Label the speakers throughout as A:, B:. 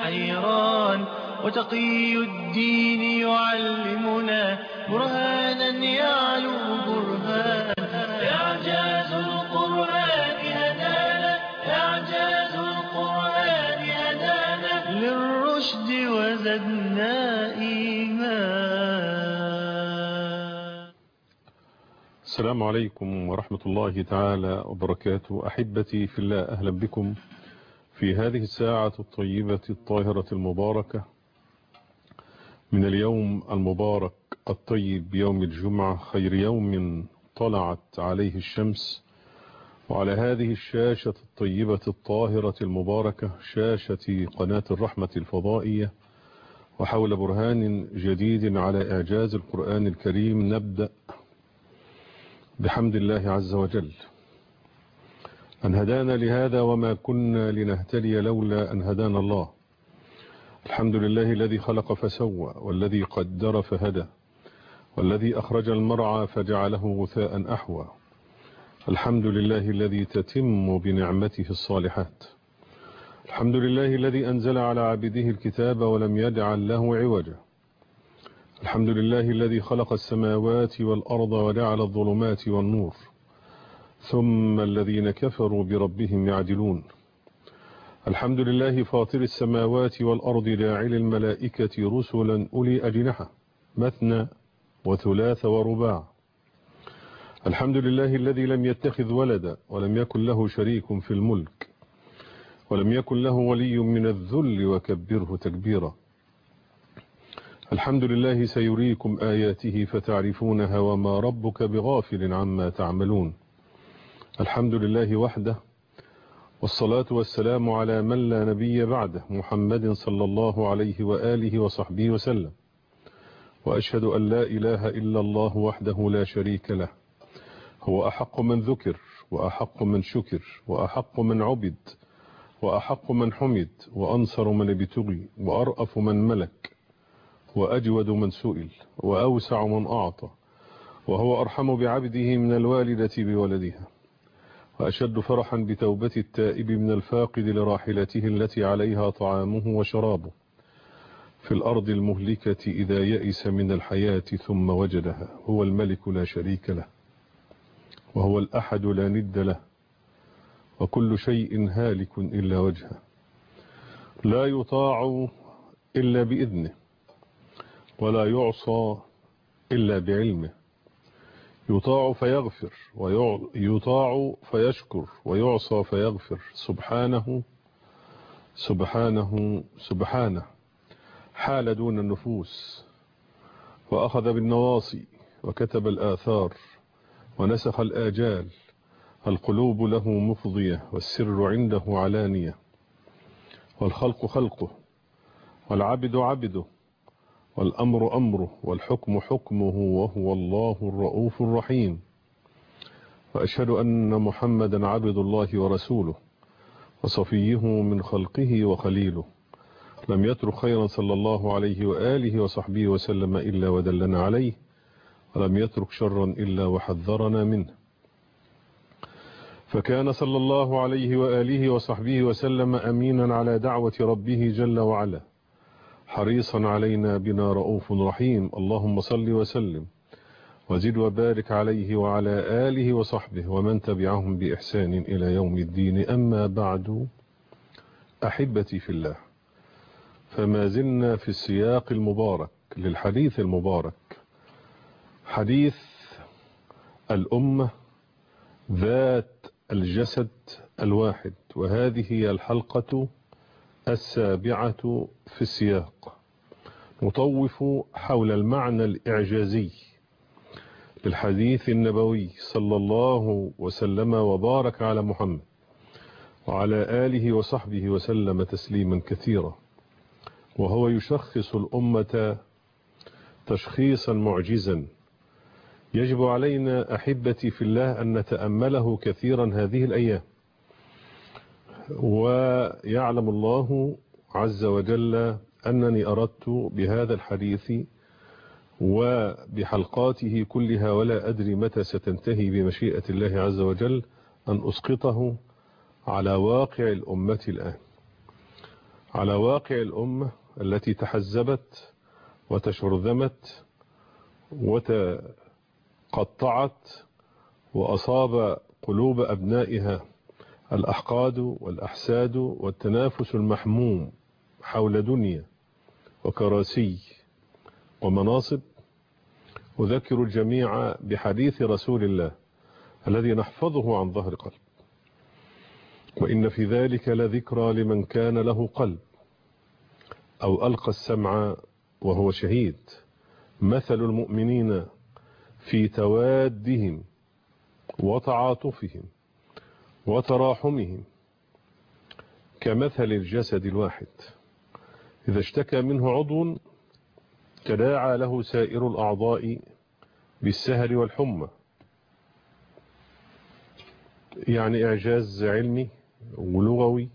A: حيران وتقي الدين يعلمنا برهانا يعلو برهان إعجاز القرآن هدانا إعجاز القرآن هدانا للرشد وزدنا إيمان
B: السلام عليكم ورحمة الله تعالى وبركاته أحبتي في الله أهلا بكم في هذه الساعة الطيبة الطاهرة المباركة من اليوم المبارك الطيب يوم الجمعة خير يوم طلعت عليه الشمس وعلى هذه الشاشة الطيبة الطاهرة المباركة شاشة قناة الرحمة الفضائية وحول برهان جديد على إعجاز القرآن الكريم نبدأ بحمد الله عز وجل أن هدانا لهذا وما كنا لنهتدي لولا أن هدانا الله الحمد لله الذي خلق فسوى والذي قدر فهدى والذي أخرج المرعى فجعله غثاء أحوى الحمد لله الذي تتم بنعمته الصالحات الحمد لله الذي أنزل على عبده الكتاب ولم يجعل له عوجا الحمد لله الذي خلق السماوات والأرض وجعل الظلمات والنور ثم الذين كفروا بربهم يعدلون الحمد لله فاطر السماوات والأرض جاعل الملائكة رسلا أولي أجنحة مثنى وثلاث ورباع الحمد لله الذي لم يتخذ ولدا ولم يكن له شريك في الملك ولم يكن له ولي من الذل وكبره تكبيرا الحمد لله سيريكم آياته فتعرفونها وما ربك بغافل عما تعملون الحمد لله وحده والصلاة والسلام على من لا نبي بعده محمد صلى الله عليه وآله وصحبه وسلم وأشهد أن لا إله إلا الله وحده لا شريك له هو أحق من ذكر وأحق من شكر وأحق من عبد وأحق من حمد وأنصر من ابتغي وأرأف من ملك وأجود من سئل وأوسع من أعطى وهو أرحم بعبده من الوالدة بولدها وأشد فرحا بتوبة التائب من الفاقد لراحلته التي عليها طعامه وشرابه في الأرض المهلكة إذا يئس من الحياة ثم وجدها هو الملك لا شريك له وهو الأحد لا ند له وكل شيء هالك إلا وجهه لا يطاع إلا بإذنه ولا يعصى إلا بعلمه يطاع فيغفر ويطاع فيشكر ويعصى فيغفر سبحانه سبحانه سبحانه حال دون النفوس وأخذ بالنواصي وكتب الآثار ونسخ الآجال القلوب له مفضية والسر عنده علانية والخلق خلقه والعبد عبده والأمر أمره والحكم حكمه وهو الله الرؤوف الرحيم وأشهد أن محمدا عبد الله ورسوله وصفيه من خلقه وخليله لم يترك خيرا صلى الله عليه وآله وصحبه وسلم إلا ودلنا عليه ولم يترك شرا إلا وحذرنا منه فكان صلى الله عليه وآله وصحبه وسلم أمينا على دعوة ربه جل وعلا حريصا علينا بنا رؤوف رحيم اللهم صل وسلم وزد وبارك عليه وعلى آله وصحبه ومن تبعهم بإحسان إلى يوم الدين أما بعد أحبتي في الله فما زلنا في السياق المبارك للحديث المبارك حديث الأمة ذات الجسد الواحد وهذه هي الحلقة السابعة في السياق نطوف حول المعنى الإعجازي للحديث النبوي صلى الله وسلم وبارك على محمد وعلى آله وصحبه وسلم تسليما كثيرا وهو يشخص الأمة تشخيصا معجزا يجب علينا أحبتي في الله أن نتأمله كثيرا هذه الأيام ويعلم الله عز وجل أنني أردت بهذا الحديث وبحلقاته كلها ولا أدري متى ستنتهي بمشيئة الله عز وجل أن أسقطه على واقع الأمة الآن على واقع الأمة التي تحزبت وتشرذمت وتقطعت وأصاب قلوب أبنائها الأحقاد والأحساد والتنافس المحموم حول دنيا وكراسي ومناصب أذكر الجميع بحديث رسول الله الذي نحفظه عن ظهر قلب وإن في ذلك لذكرى لمن كان له قلب أو ألقى السمع وهو شهيد مثل المؤمنين في توادهم وتعاطفهم وتراحمهم كمثل الجسد الواحد إذا اشتكى منه عضو تداعى له سائر الأعضاء بالسهر والحمى يعني إعجاز علمي ولغوي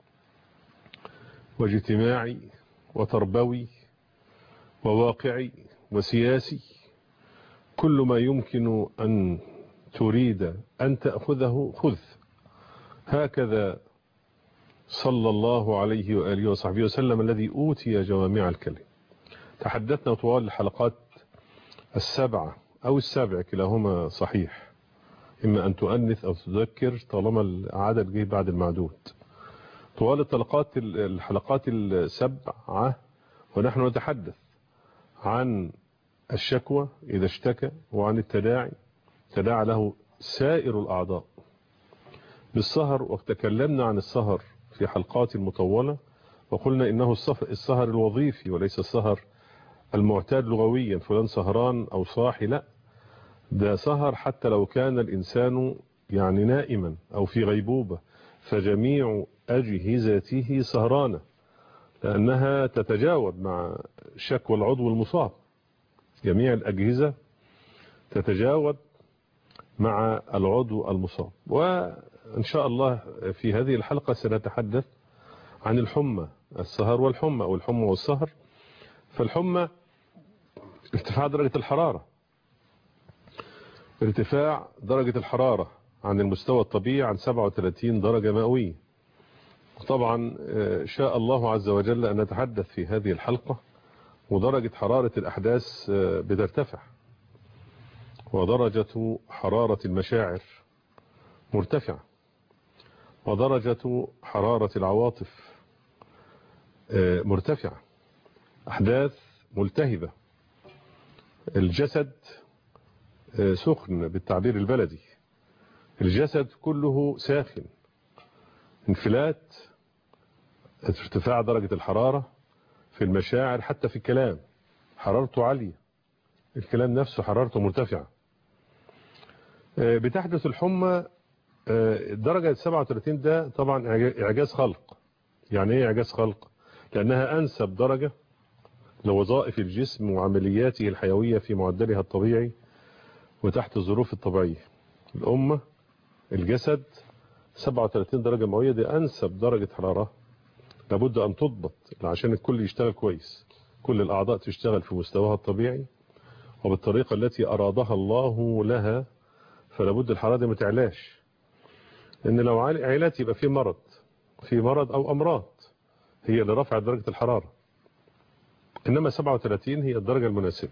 B: واجتماعي وتربوي وواقعي وسياسي كل ما يمكن أن تريد أن تأخذه خذ هكذا صلى الله عليه وآله وصحبه وسلم الذي أوتي جوامع الكلم تحدثنا طوال الحلقات السبعة أو السابع كلاهما صحيح إما أن تؤنث أو تذكر طالما العدد جه بعد المعدود طوال الطلقات الحلقات السبعة ونحن نتحدث عن الشكوى إذا اشتكى وعن التداعي تداعى له سائر الأعضاء بالسهر وتكلمنا عن السهر في حلقات مطولة وقلنا إنه السهر الوظيفي وليس السهر المعتاد لغويا فلان سهران أو صاحي لا ده سهر حتى لو كان الإنسان يعني نائما أو في غيبوبة فجميع أجهزته سهرانة لأنها تتجاوب مع شكوى العضو المصاب جميع الأجهزة تتجاوب مع العضو المصاب وإن شاء الله في هذه الحلقة سنتحدث عن الحمى السهر والحمى أو الحمى والسهر فالحمى ارتفاع درجة الحرارة ارتفاع درجة الحرارة عن المستوى الطبيعي عن 37 درجة مئوية طبعا شاء الله عز وجل أن نتحدث في هذه الحلقة ودرجة حرارة الأحداث بترتفع ودرجة حرارة المشاعر مرتفعة ودرجة حرارة العواطف مرتفعة أحداث ملتهبة الجسد سخن بالتعبير البلدي الجسد كله ساخن انفلات ارتفاع درجة الحرارة في المشاعر حتى في الكلام حرارته عالية الكلام نفسه حرارته مرتفعة بتحدث الحمى درجة 37 ده طبعا إعجاز خلق يعني ايه إعجاز خلق لأنها أنسب درجة لوظائف الجسم وعملياته الحيوية في معدلها الطبيعي وتحت الظروف الطبيعية الأمة الجسد 37 درجة مئوية دي أنسب درجة حرارة لابد أن تضبط عشان الكل يشتغل كويس كل الأعضاء تشتغل في مستواها الطبيعي وبالطريقة التي أرادها الله لها فلابد الحرارة دي ما تعلاش لأن لو عائلات يبقى في مرض في مرض أو أمراض هي اللي رفعت درجة الحرارة إنما 37 هي الدرجة المناسبة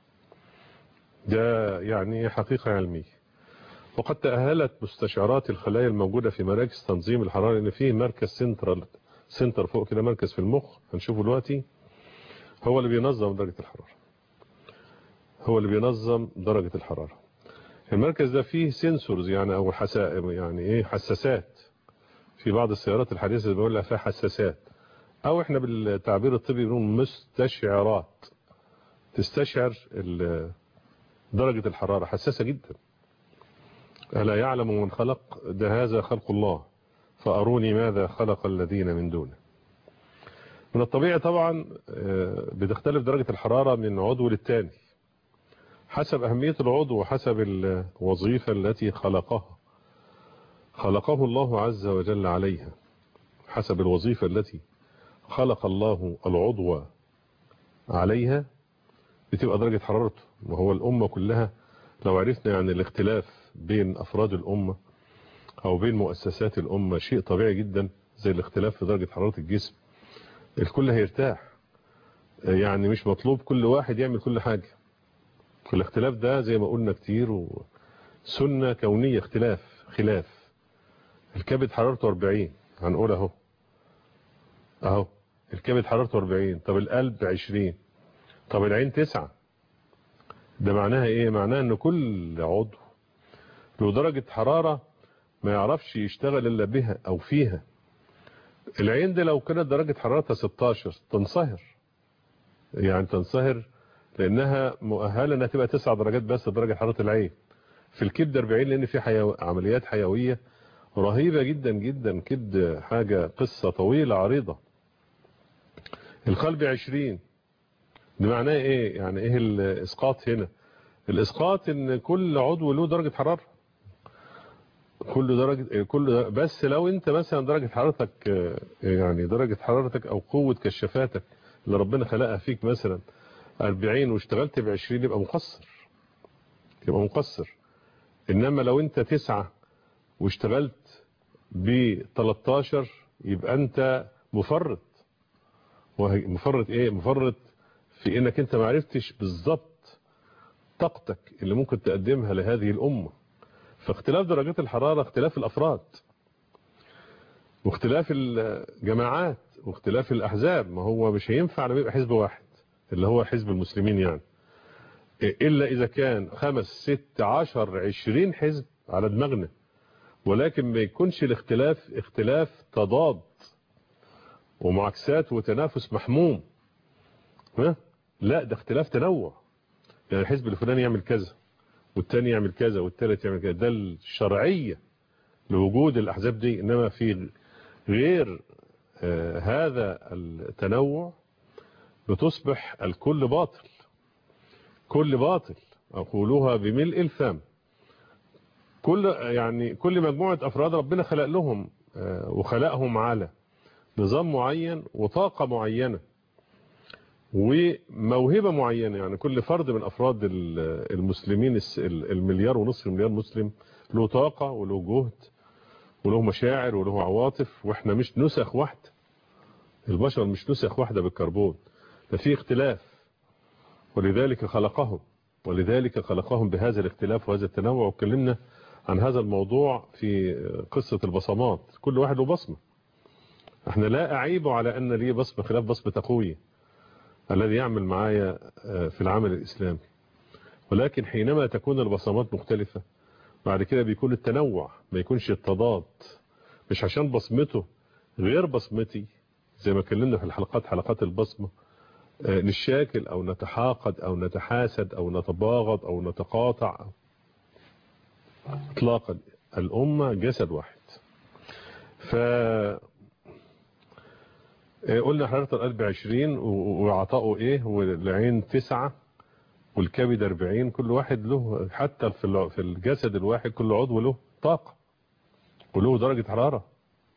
B: ده يعني حقيقة علمية وقد تأهلت مستشعرات الخلايا الموجودة في مراكز تنظيم الحرارة لأن فيه مركز سنترال سنتر فوق كده مركز في المخ هنشوفه دلوقتي هو اللي بينظم درجة الحرارة هو اللي بينظم درجة الحرارة المركز ده فيه سنسورز يعني او حسا يعني ايه حساسات في بعض السيارات الحديثة اللي بيقول لها فيها حساسات او احنا بالتعبير الطبي بنقول مستشعرات تستشعر درجة الحرارة حساسة جدا ألا يعلم من خلق ده هذا خلق الله فأروني ماذا خلق الذين من دونه من الطبيعي طبعا بتختلف درجة الحرارة من عضو للتاني حسب أهمية العضو وحسب الوظيفة التي خلقها خلقه الله عز وجل عليها حسب الوظيفة التي خلق الله العضو عليها بتبقى درجة حرارته وهو الأمة كلها لو عرفنا يعني الاختلاف بين أفراد الأمة أو بين مؤسسات الأمة شيء طبيعي جدا زي الاختلاف في درجة حرارة الجسم الكل هيرتاح يعني مش مطلوب كل واحد يعمل كل حاجة الاختلاف ده زي ما قلنا كتير وسنة كونية اختلاف خلاف الكبد حرارته 40 هنقول اهو اهو الكبد حرارته 40 طب القلب 20 طب العين 9 ده معناها ايه معناها ان كل عضو له درجة حرارة ما يعرفش يشتغل الا بها او فيها العين دي لو كانت درجة حرارتها 16 تنصهر يعني تنصهر لانها مؤهلة انها تبقى 9 درجات بس درجة حرارة العين في الكبد 40 لان في حيو... عمليات حيوية رهيبة جدا جدا كبد حاجة قصة طويلة عريضة القلب 20 ده معناه ايه يعني ايه الاسقاط هنا الاسقاط ان كل عضو له درجة حرارة كل درجة كل درجة بس لو انت مثلا درجة حرارتك يعني درجة حرارتك او قوة كشافاتك اللي ربنا خلقها فيك مثلا 40 واشتغلت ب 20 يبقى مقصر يبقى مقصر انما لو انت 9 واشتغلت ب 13 يبقى انت مفرط مفرط ايه مفرط في انك انت ما عرفتش بالظبط طاقتك اللي ممكن تقدمها لهذه الامه فاختلاف درجات الحرارة اختلاف الافراد واختلاف الجماعات واختلاف الاحزاب ما هو مش هينفع لما يبقى حزب واحد اللي هو حزب المسلمين يعني الا اذا كان خمس ست عشر عشرين حزب على دماغنا ولكن ما يكونش الاختلاف اختلاف تضاد ومعاكسات وتنافس محموم ها لا ده اختلاف تنوع يعني الحزب الفلاني يعمل كذا والتاني يعمل كذا والتالت يعمل كذا ده الشرعية لوجود الأحزاب دي إنما في غير آه هذا التنوع بتصبح الكل باطل كل باطل أقولها بملء الفم كل يعني كل مجموعة أفراد ربنا خلق لهم آه وخلقهم على نظام معين وطاقة معينة وموهبة معينة يعني كل فرد من أفراد المسلمين المليار ونصف المليار مسلم له طاقة وله جهد وله مشاعر وله عواطف واحنا مش نسخ واحدة البشر مش نسخ واحدة بالكربون ده في اختلاف ولذلك خلقهم ولذلك خلقهم بهذا الاختلاف وهذا التنوع واتكلمنا عن هذا الموضوع في قصة البصمات كل واحد له بصمة احنا لا أعيب على أن لي بصمة خلاف بصمة أخوي الذي يعمل معايا في العمل الإسلامي ولكن حينما تكون البصمات مختلفة بعد كده بيكون التنوع ما يكونش التضاد مش عشان بصمته غير بصمتي زي ما اتكلمنا في الحلقات حلقات البصمة نشاكل أو نتحاقد أو نتحاسد أو نتباغض أو نتقاطع اطلاقا الأمة جسد واحد ف قلنا حرارة القلب 20 وعطاؤه ايه والعين 9 والكبد 40 كل واحد له حتى في في الجسد الواحد كل عضو له طاقة وله درجة حرارة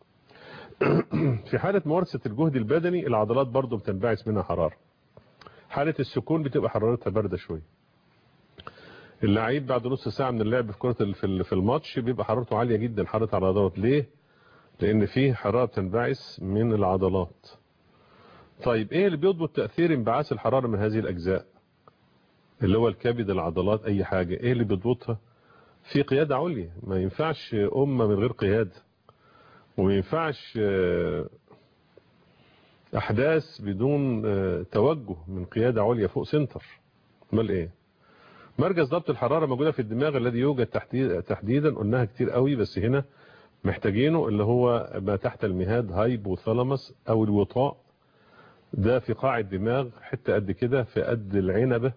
B: في حالة ممارسة الجهد البدني العضلات برضو بتنبعث منها حرارة حالة السكون بتبقى حرارتها باردة شوية اللعيب بعد نص ساعة من اللعب في كرة في الماتش بيبقى حرارته عالية جدا حرارة العضلات ليه لان فيه حرارة بتنبعث من العضلات طيب ايه اللي بيضبط تأثير انبعاث الحرارة من هذه الاجزاء اللي هو الكبد العضلات اي حاجة ايه اللي بيضبطها في قيادة عليا ما ينفعش امة من غير قيادة وما ينفعش احداث بدون توجه من قيادة عليا فوق سنتر امال ايه مركز ضبط الحرارة موجودة في الدماغ الذي يوجد تحديدا قلناها كتير قوي بس هنا محتاجينه اللي هو ما تحت المهاد هايبوثالاموس او الوطاء ده في قاع الدماغ حتة قد كده في قد العنبة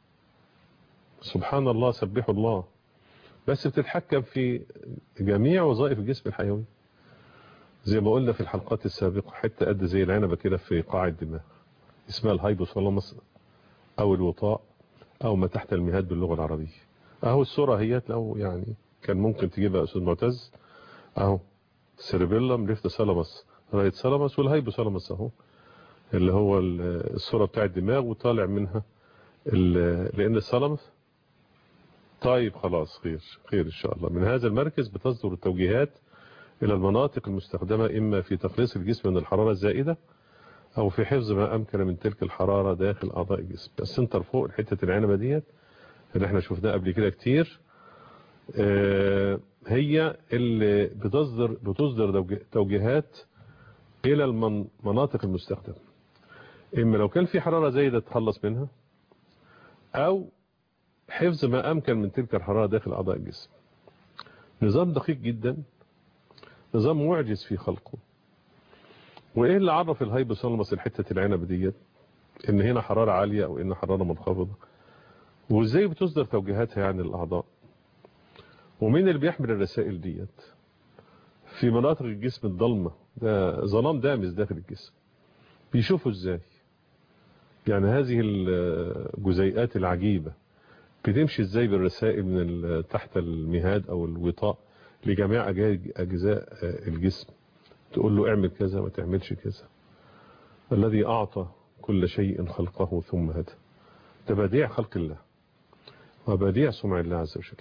B: سبحان الله سبحوا الله بس بتتحكم في جميع وظائف الجسم الحيوي زي ما قلنا في الحلقات السابقة حتة قد زي العنبة كده في قاع الدماغ اسمها الهايبوثالاموس او الوطاء او ما تحت المهاد باللغة العربية اهو الصورة هي لو يعني كان ممكن تجيبها استاذ معتز اهو سيربيلم ليفت سالامس رايت سالامس والهايبو سالامس اهو اللي هو الصورة بتاع الدماغ وطالع منها لان السالامس طيب خلاص خير خير ان شاء الله من هذا المركز بتصدر التوجيهات الى المناطق المستخدمة اما في تخليص الجسم من الحرارة الزائدة او في حفظ ما امكن من تلك الحرارة داخل اعضاء الجسم السنتر فوق حتة العنبة ديت اللي احنا شفناها قبل كده كتير آه، هي اللي بتصدر بتصدر توجيهات الى المناطق المستخدمة اما لو كان في حرارة زايدة تخلص منها او حفظ ما امكن من تلك الحرارة داخل اعضاء الجسم نظام دقيق جدا نظام معجز في خلقه وايه اللي عرف الهايبوثالاموس الحته العنب ديت ان هنا حراره عاليه او ان حراره منخفضه وازاي بتصدر توجيهاتها يعني الاعضاء ومين اللي بيحمل الرسائل ديت في مناطق الجسم الضلمه ده ظلام دامس داخل الجسم بيشوفوا ازاي يعني هذه الجزيئات العجيبه بتمشي ازاي بالرسائل من تحت المهاد او الوطاء لجميع اجزاء الجسم تقول له اعمل كذا ما تعملش كذا الذي أعطى كل شيء خلقه ثم هدى ده بديع خلق الله وبديع سمع الله عز وجل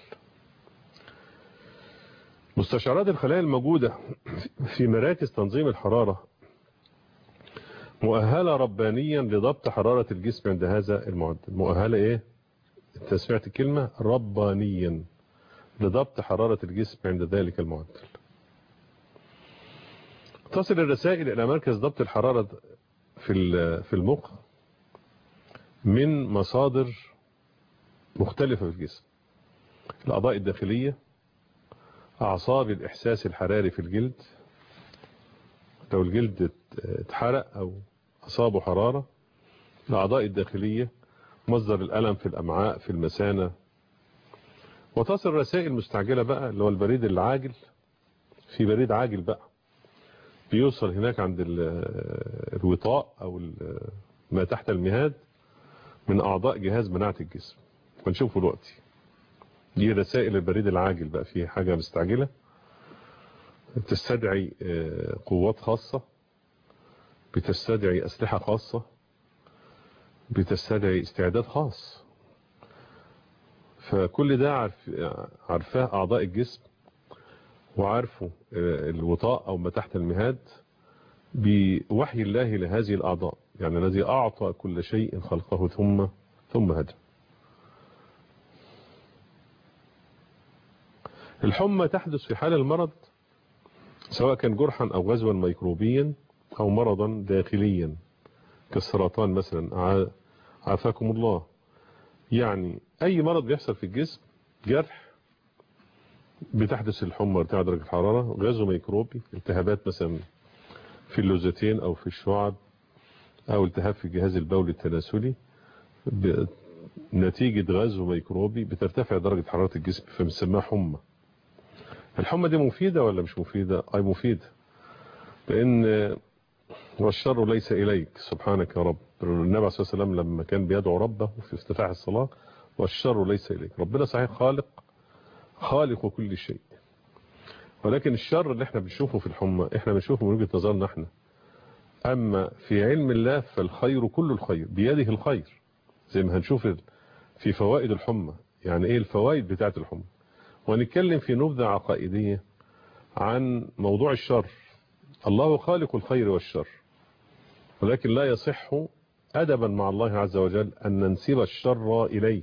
B: مستشعرات الخلايا الموجودة في مراكز تنظيم الحرارة مؤهلة ربانيا لضبط حرارة الجسم عند هذا المعدل مؤهلة ايه انت سمعت الكلمة ربانيا لضبط حرارة الجسم عند ذلك المعدل تصل الرسائل إلى مركز ضبط الحرارة في في المخ من مصادر مختلفة في الجسم الأعضاء الداخلية أعصاب الإحساس الحراري في الجلد لو الجلد اتحرق أو أصابه حرارة الأعضاء الداخلية مصدر الألم في الأمعاء في المثانة وتصل رسائل مستعجلة بقى اللي هو البريد العاجل في بريد عاجل بقى بيوصل هناك عند الوطاء او ما تحت المهاد من اعضاء جهاز مناعة الجسم ونشوفه دلوقتي دي رسائل البريد العاجل بقى فيه حاجة مستعجلة بتستدعي قوات خاصة بتستدعي اسلحة خاصة بتستدعي استعداد خاص فكل ده عارف عارفاه اعضاء الجسم وعارفوا الوطاء أو ما تحت المهاد بوحي الله لهذه الأعضاء يعني الذي أعطى كل شيء خلقه ثم ثم هدى الحمى تحدث في حال المرض سواء كان جرحا أو غزوا ميكروبيا أو مرضا داخليا كالسرطان مثلا عافاكم الله يعني أي مرض بيحصل في الجسم جرح بتحدث الحمى ارتفاع درجة الحرارة غاز ميكروبي التهابات مثلا في اللوزتين او في الشعب او التهاب في الجهاز البولي التناسلي نتيجة غاز ميكروبي بترتفع درجة حرارة الجسم فبنسميها حمى الحمى دي مفيدة ولا مش مفيدة اي مفيدة لان والشر ليس اليك سبحانك يا رب النبي عليه الصلاة والسلام لما كان بيدعو ربه في افتتاح الصلاة والشر ليس اليك ربنا صحيح خالق خالق كل شيء ولكن الشر اللي احنا بنشوفه في الحمى احنا بنشوفه من وجهة نظرنا احنا اما في علم الله فالخير كل الخير بيده الخير زي ما هنشوف في فوائد الحمى يعني ايه الفوائد بتاعه الحمى ونتكلم في نبذة عقائدية عن موضوع الشر الله خالق الخير والشر ولكن لا يصح أدبا مع الله عز وجل أن ننسب الشر إليه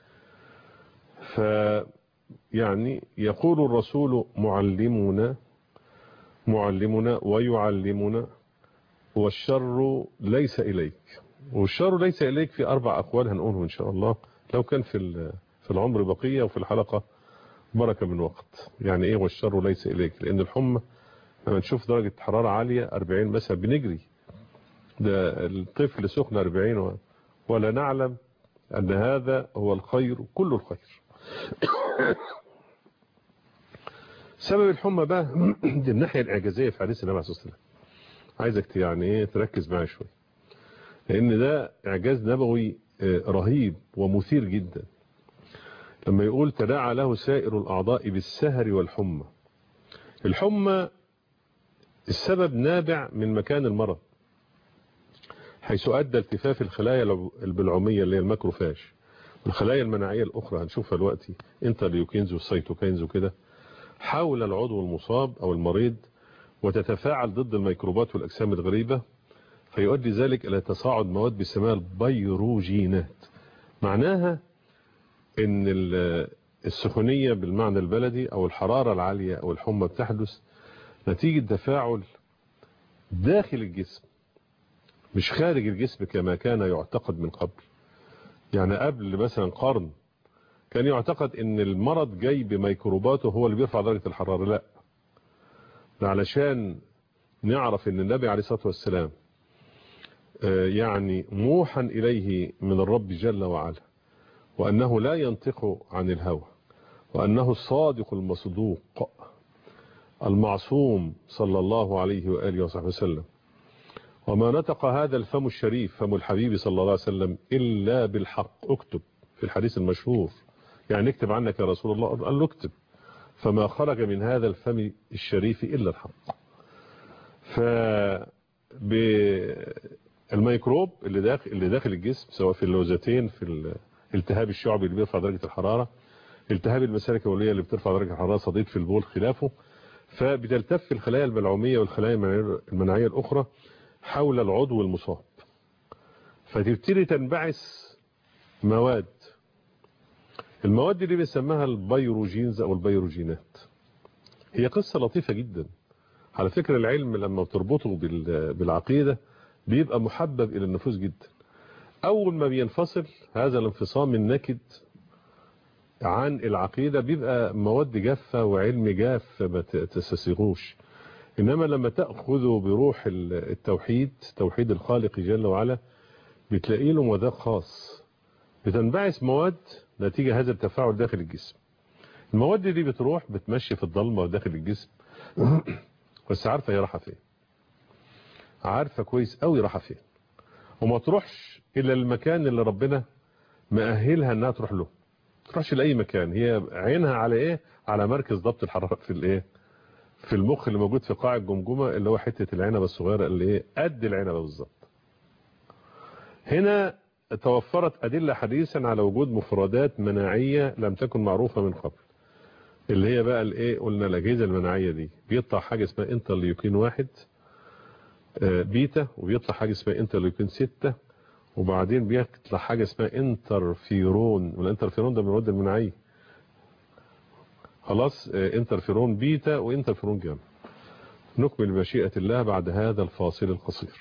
B: ف يعني يقول الرسول معلمنا معلمنا ويعلمنا والشر ليس إليك والشر ليس إليك في أربع أقوال هنقوله إن شاء الله لو كان في في العمر بقية وفي الحلقة بركة من وقت يعني إيه والشر ليس إليك لأن الحمى لما نشوف درجة حرارة عالية 40 مثلا بنجري ده الطفل سخن 40 ولا نعلم أن هذا هو الخير كل الخير سبب الحمى بقى دي الناحية الإعجازية في حديث النبي عليه الصلاة والسلام عايزك يعني ايه تركز معايا شوية لأن ده إعجاز نبوي رهيب ومثير جدا لما يقول تداعى له سائر الأعضاء بالسهر والحمى الحمى السبب نابع من مكان المرض حيث أدى التفاف الخلايا البلعومية اللي هي الماكروفاج الخلايا المناعية الأخرى هنشوفها دلوقتي انترليوكينز والسيتوكينز وكده حول العضو المصاب أو المريض وتتفاعل ضد الميكروبات والأجسام الغريبة فيؤدي ذلك إلى تصاعد مواد بيسموها البيروجينات معناها ان السخونية بالمعنى البلدي او الحرارة العالية او الحمى بتحدث نتيجة تفاعل داخل الجسم مش خارج الجسم كما كان يعتقد من قبل يعني قبل مثلا قرن كان يعتقد ان المرض جاي بميكروباته هو اللي بيرفع درجة الحرارة لا ده علشان نعرف ان النبي عليه الصلاة والسلام يعني موحى إليه من الرب جل وعلا وأنه لا ينطق عن الهوى وأنه الصادق المصدوق المعصوم صلى الله عليه وآله وصحبه وسلم وما نطق هذا الفم الشريف فم الحبيب صلى الله عليه وسلم إلا بالحق اكتب في الحديث المشهور يعني اكتب عنك يا رسول الله قال له اكتب فما خرج من هذا الفم الشريف إلا الحق ف الميكروب اللي داخل اللي داخل الجسم سواء في اللوزتين في الالتهاب الشعبي اللي بيرفع درجة الحرارة التهاب المسالك الولية اللي بترفع درجة الحرارة صديد في البول خلافه فبتلتف الخلايا الملعومية والخلايا المناعية الأخرى حول العضو المصاب فتبتدي تنبعث مواد المواد دي بنسميها البيروجينز أو البيروجينات هي قصة لطيفة جدا على فكرة العلم لما بتربطه بالعقيدة بيبقى محبب إلى النفوس جدا أول ما بينفصل هذا الانفصام النكد عن العقيدة بيبقى مواد جافة وعلم جاف ما تستسيغوش إنما لما تأخذوا بروح التوحيد توحيد الخالق جل وعلا بتلاقي له مذاق خاص بتنبعث مواد نتيجة هذا التفاعل داخل الجسم المواد دي بتروح بتمشي في الضلمة داخل الجسم بس عارفة هي رايحة فين عارفة كويس قوي رايحة فين وما تروحش إلى المكان اللي ربنا مأهلها انها تروح له تروحش لأي مكان هي عينها على ايه على مركز ضبط الحرارة في الايه في المخ اللي موجود في قاع الجمجمة اللي هو حتة العنبة الصغيرة اللي ايه قد العنبة بالظبط هنا توفرت أدلة حديثا على وجود مفردات مناعية لم تكن معروفة من قبل اللي هي بقى الايه قلنا الأجهزة المناعية دي بيطلع حاجة اسمها انترليوكين واحد بيتا وبيطلع حاجة اسمها انترليوكين ستة وبعدين بيطلع حاجة اسمها انترفيرون والانترفيرون ده من المواد المناعية خلاص انترفيرون بيتا وانترفيرون جاما نكمل مشيئة الله بعد هذا الفاصل القصير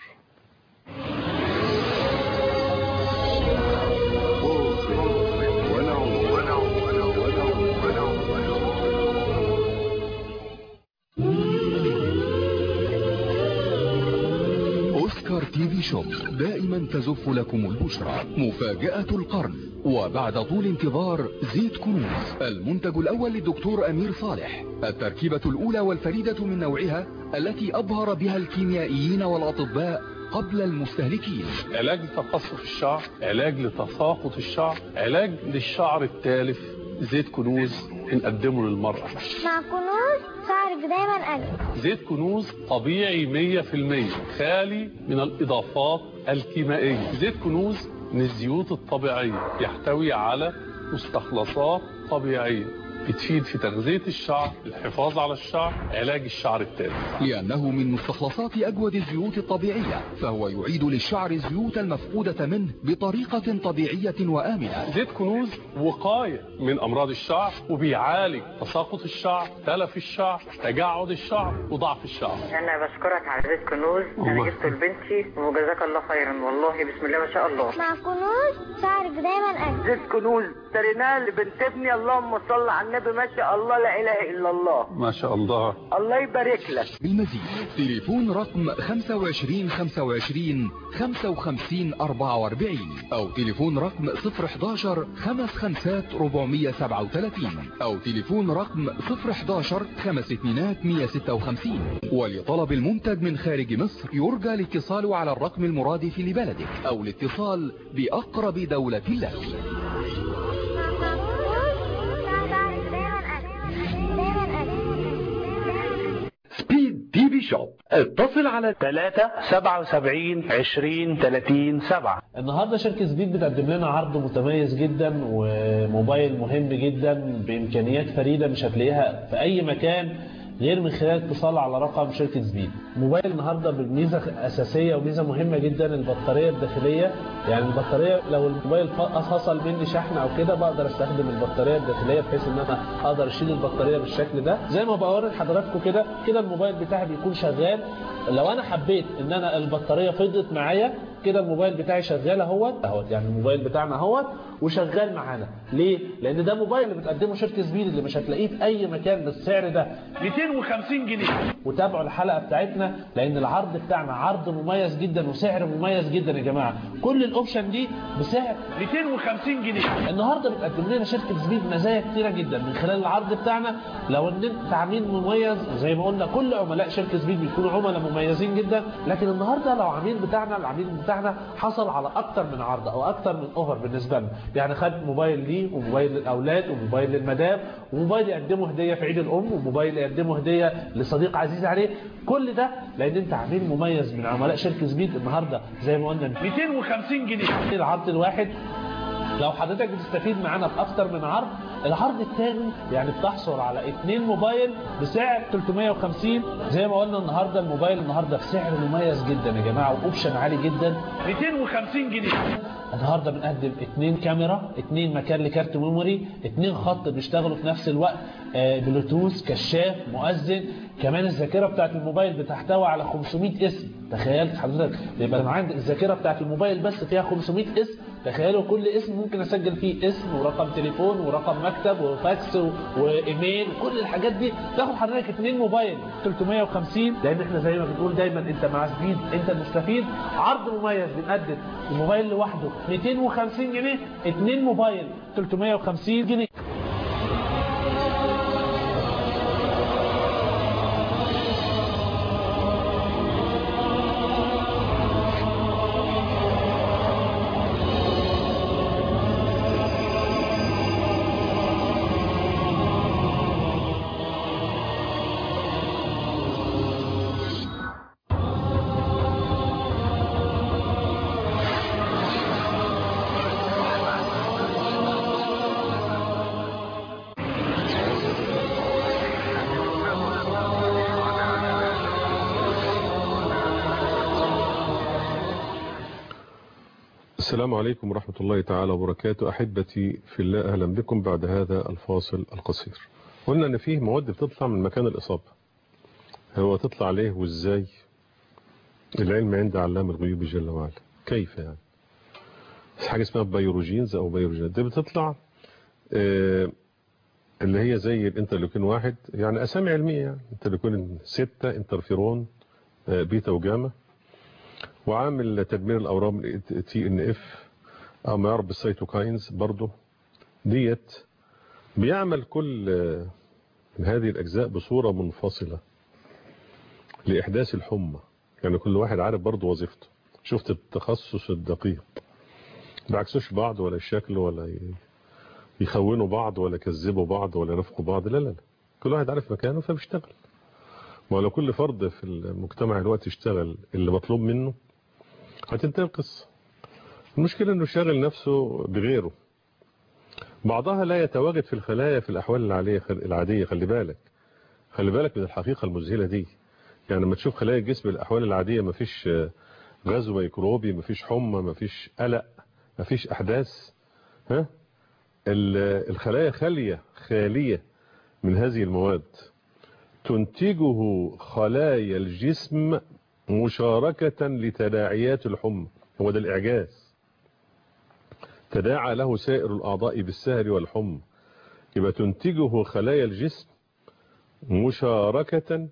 C: تي في شوب دائما تزف لكم البشرى مفاجأة القرن وبعد طول انتظار زيت كنوز المنتج الأول للدكتور أمير صالح التركيبة الأولى والفريدة من نوعها التي أبهر بها الكيميائيين والأطباء قبل المستهلكين
D: علاج لتقصف الشعر علاج لتساقط الشعر علاج للشعر التالف زيت كنوز بنقدمه للمرأة
E: مع كنوز شعرك دايما أجمل
D: زيت كنوز طبيعي 100% خالي من الإضافات الكيميائية زيت كنوز من الزيوت الطبيعية يحتوي على مستخلصات طبيعية بتفيد في تغذية الشعر الحفاظ على الشعر علاج الشعر التالف
C: لأنه من مستخلصات أجود الزيوت الطبيعية فهو يعيد للشعر الزيوت المفقودة منه بطريقة طبيعية وآمنة
D: زيت كنوز وقاية من أمراض الشعر وبيعالج تساقط الشعر تلف الشعر تجعد الشعر وضعف الشعر
F: انا بشكرك على زيت كنوز انا
D: الله.
F: جبته لبنتي وجزاك الله خيرا والله بسم الله ما شاء الله
E: مع كنوز شعرك دايما أجمل
F: زيت كنوز اشتريناه لبنت ابني اللهم صل على النبي ما شاء الله لا اله الا الله
D: ما شاء الله
F: الله يبارك لك
C: بالمزيد تليفون رقم 25 25 55 44 أو تليفون رقم 011 55 437 أو تليفون رقم 011 5 2 156 ولطلب المنتج من خارج مصر يرجى الاتصال على الرقم المرادف لبلدك أو الاتصال بأقرب دولة لك
E: مع كنوز شعرك دايما أجمل دايما أجمل
G: سبيد تي في شوب اتصل على 3 77 20 30 7
A: النهارده شركة سبيد بتقدم لنا عرض متميز جدا وموبايل مهم جدا بإمكانيات فريدة مش هتلاقيها في أي مكان غير من خلال اتصال على رقم شركه سبيد موبايل النهارده بميزه اساسيه وميزه مهمه جدا البطاريه الداخليه يعني البطاريه لو الموبايل فصل مني شحن او كده بقدر استخدم البطاريه الداخليه بحيث ان انا اقدر اشيل البطاريه بالشكل ده زي ما بوري لحضراتكم كده كده الموبايل بتاعي بيكون شغال لو انا حبيت ان انا البطاريه فضت معايا كده الموبايل بتاعي شغال اهوت اهوت يعني الموبايل بتاعنا اهوت وشغال معانا ليه لان ده موبايل اللي بتقدمه شركه سبيد اللي مش هتلاقيه في اي مكان بالسعر ده
G: 250 جنيه
A: وتابعوا الحلقه بتاعتنا لان العرض بتاعنا عرض مميز جدا وسعر مميز جدا يا جماعه كل الاوبشن دي بسعر
G: 250 جنيه
A: النهارده بتقدم لنا شركه سبيد مزايا كتيره جدا من خلال العرض بتاعنا لو ان انت عميل مميز زي ما قلنا كل عملاء شركه سبيد بيكونوا عملاء مميزين جدا لكن النهارده لو عميل بتاعنا العميل بتاعنا حصل على اكتر من عرض او اكتر من اوفر بالنسبه لنا يعني خد موبايل ليه وموبايل للاولاد وموبايل للمدام وموبايل يقدمه هديه في عيد الام وموبايل يقدمه هديه لصديق عزيز عليه كل ده لان انت عميل مميز من عملاء شركه سبيد النهارده زي ما قلنا
G: 250 جنيه
A: العرض الواحد لو حضرتك بتستفيد معانا باكتر من عرض العرض الثاني يعني بتحصل على اثنين موبايل بسعر 350 زي ما قلنا النهارده الموبايل النهارده بسعر مميز جدا يا جماعه واوبشن عالي جدا
G: 250 جنيه
A: النهارده بنقدم اثنين كاميرا اثنين مكان لكارت ميموري اثنين خط بيشتغلوا في نفس الوقت آه، بلوتوث كشاف مؤذن كمان الذاكره بتاعت الموبايل بتحتوي على 500 اسم تخيلت حضرتك يبقى انا عندي الذاكره بتاعت الموبايل بس فيها 500 اسم تخيلوا كل اسم ممكن اسجل فيه اسم ورقم تليفون ورقم مكتب وفاكس و- وايميل كل الحاجات دي تاخد حضرتك اتنين موبايل 350 لان احنا زي ما بنقول دايما انت مع سبيد انت المستفيد عرض مميز بنقدم الموبايل لوحده 250 جنيه اتنين موبايل 350 جنيه
B: السلام عليكم ورحمة الله تعالى وبركاته أحبتي في الله أهلا بكم بعد هذا الفاصل القصير قلنا أن فيه مواد بتطلع من مكان الإصابة هو تطلع ليه وإزاي العلم عند علام الغيوب جل وعلا كيف يعني حاجة اسمها بيروجينز أو بيروجينات دي بتطلع آه، اللي هي زي الانترلوكين واحد يعني أسامي علمية يعني انترلوكين ستة انترفيرون آه، بيتا وجاما وعامل تدمير الاورام تي ان اف او ما يعرف بالسيتوكاينز برضه ديت بيعمل كل من هذه الاجزاء بصوره منفصله لاحداث الحمى يعني كل واحد عارف برضه وظيفته شفت التخصص الدقيق بعكسوش بعض ولا الشكل ولا ي- يخونوا بعض ولا يكذبوا بعض ولا ينافقوا بعض لا لا لا كل واحد عارف مكانه فبيشتغل ما لو كل فرد في المجتمع الوقت يشتغل اللي مطلوب منه هتنتهي القصة المشكلة انه شاغل نفسه بغيره بعضها لا يتواجد في الخلايا في الاحوال العادية العادية خلي بالك خلي بالك من الحقيقة المذهلة دي يعني لما تشوف خلايا الجسم الاحوال العادية مفيش غزو ميكروبي مفيش حمى مفيش قلق مفيش احداث ها ال- الخلايا خالية خالية من هذه المواد تنتجه خلايا الجسم مشاركة لتداعيات الحمى هو ده الإعجاز تداعى له سائر الأعضاء بالسهر والحمى يبقى تنتجه خلايا الجسم مشاركة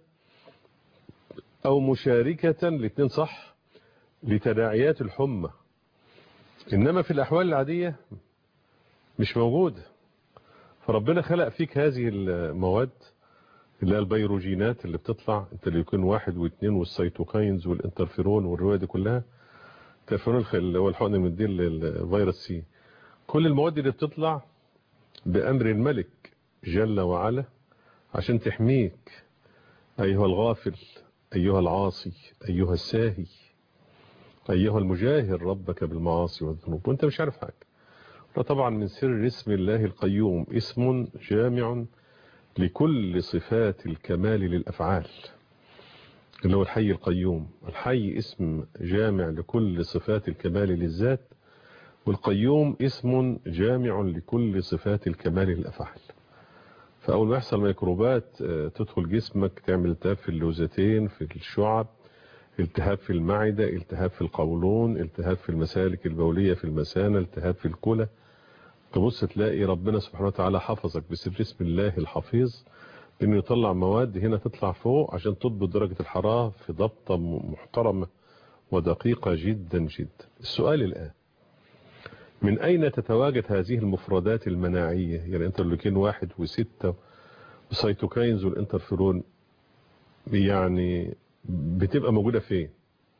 B: أو مشاركة الاثنين صح لتداعيات الحمى إنما في الأحوال العادية مش موجودة فربنا خلق فيك هذه المواد اللي هي البيروجينات اللي بتطلع انترليوكين واحد واثنين والسيتوكاينز والانترفيرون والرواية دي كلها انترفيرون الخ- اللي هو الحقن من دي للفيروس سي كل المواد اللي بتطلع بأمر الملك جل وعلا عشان تحميك أيها الغافل أيها العاصي أيها الساهي أيها المجاهر ربك بالمعاصي والذنوب وانت مش عارف حاجة ده طبعا من سر اسم الله القيوم اسم جامع لكل صفات الكمال للأفعال اللي هو الحي القيوم الحي اسم جامع لكل صفات الكمال للذات والقيوم اسم جامع لكل صفات الكمال للأفعال فأول ما يحصل ميكروبات آه، تدخل جسمك تعمل التهاب في اللوزتين في الشعب التهاب في المعدة التهاب في القولون التهاب في المسالك البولية في المثانة التهاب في الكلى تبص تلاقي ربنا سبحانه وتعالى حفظك بسر اسم الله الحفيظ انه يطلع مواد هنا تطلع فوق عشان تضبط درجة الحرارة في ضبطة م- محترمة ودقيقة جدا جدا السؤال الآن من أين تتواجد هذه المفردات المناعية يعني انترلوكين واحد وستة والسيتوكاينز والانترفيرون يعني بتبقى موجودة فين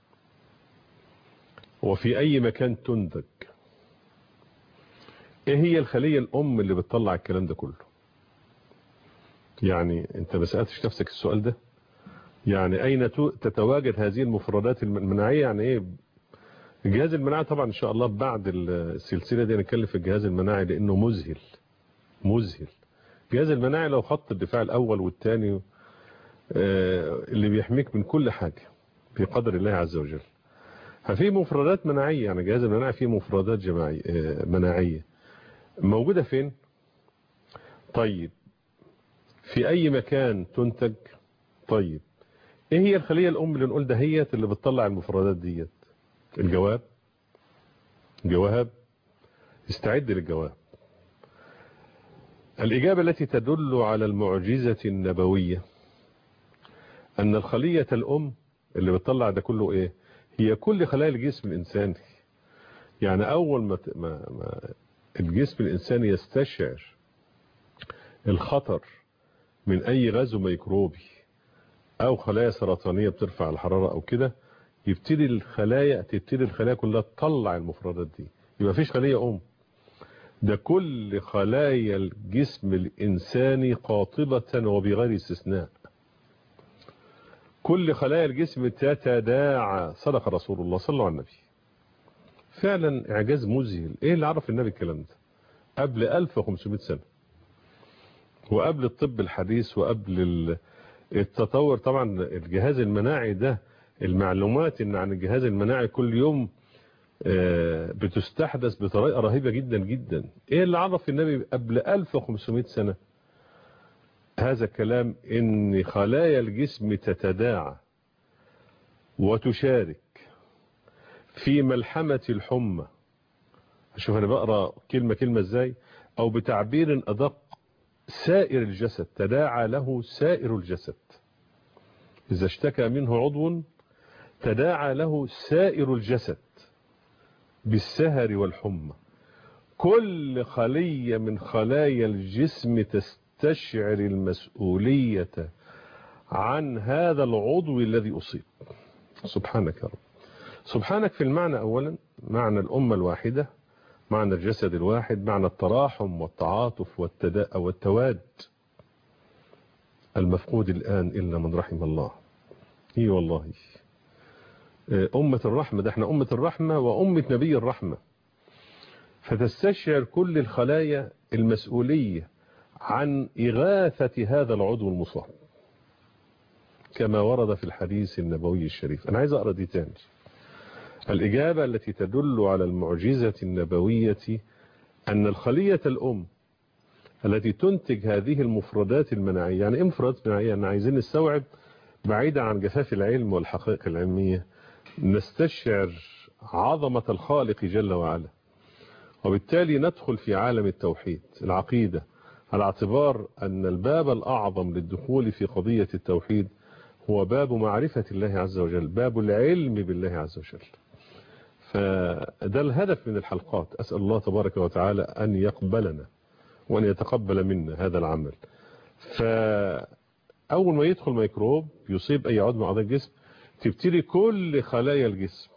B: وفي أي مكان تنتج ايه هي الخلية الأم اللي بتطلع الكلام ده كله يعني انت ما سألتش نفسك السؤال ده يعني أين تو- تتواجد هذه المفردات الم- المناعية يعني ايه الجهاز المناعي طبعا ان شاء الله بعد السلسلة دي نتكلم في الجهاز المناعي لانه مذهل مذهل الجهاز المناعي لو خط الدفاع الاول والثاني اللي بيحميك من كل حاجة بقدر الله عز وجل ففي مفردات مناعية يعني الجهاز المناعي فيه مفردات جماعية آه، مناعية موجودة فين طيب في اي مكان تنتج طيب ايه هي الخلية الام اللي نقول دهيت اللي بتطلع المفردات ديت الجواب جواب استعد للجواب الإجابة التي تدل على المعجزة النبوية أن الخلية الأم اللي بتطلع ده كله إيه هي كل خلايا الجسم الإنساني يعني أول ما, ت- ما, ما الجسم الإنساني يستشعر الخطر من أي غزو ميكروبي أو خلايا سرطانية بترفع الحرارة أو كده يبتدي الخلايا تبتدي الخلايا كلها تطلع المفردات دي يبقى فيش خلية أم ده كل خلايا الجسم الإنساني قاطبة وبغير استثناء كل خلايا الجسم تتداعى صدق رسول الله صلى الله عليه النبي فعلا إعجاز مذهل إيه اللي عرف النبي الكلام ده قبل 1500 سنة وقبل الطب الحديث وقبل ال- التطور طبعا الجهاز المناعي ده المعلومات ان عن الجهاز المناعي كل يوم آه، بتستحدث بطريقة رهيبة جدا جدا ايه اللي عرف النبي قبل 1500 سنة هذا الكلام ان خلايا الجسم تتداعى وتشارك في ملحمة الحمى شوف انا بقرا كلمة كلمة ازاي او بتعبير ادق سائر الجسد تداعى له سائر الجسد إذا اشتكى منه عضو تداعى له سائر الجسد بالسهر والحمى كل خلية من خلايا الجسم تستشعر المسؤولية عن هذا العضو الذي أصيب سبحانك يا رب سبحانك في المعنى أولا معنى الأمة الواحدة معنى الجسد الواحد معنى التراحم والتعاطف والتدا والتواد المفقود الآن إلا من رحم الله اي والله آه، أمة الرحمة ده احنا أمة الرحمة وأمة نبي الرحمة فتستشعر كل الخلايا المسؤولية عن إغاثة هذا العضو المصاب كما ورد في الحديث النبوي الشريف أنا عايز أقرأ دي تاني الإجابة التي تدل على المعجزة النبوية أن الخلية الأم التي تنتج هذه المفردات المناعية يعني إيه مفردات مناعية أنا عايزين نستوعب بعيدا عن جفاف العلم والحقائق العلمية نستشعر عظمة الخالق جل وعلا وبالتالي ندخل في عالم التوحيد العقيدة على اعتبار أن الباب الأعظم للدخول في قضية التوحيد هو باب معرفة الله عز وجل باب العلم بالله عز وجل فده الهدف من الحلقات أسأل الله تبارك وتعالى أن يقبلنا وأن يتقبل منا هذا العمل فأول ما يدخل ميكروب يصيب أي عضو من أعضاء الجسم تبتدي كل خلايا الجسم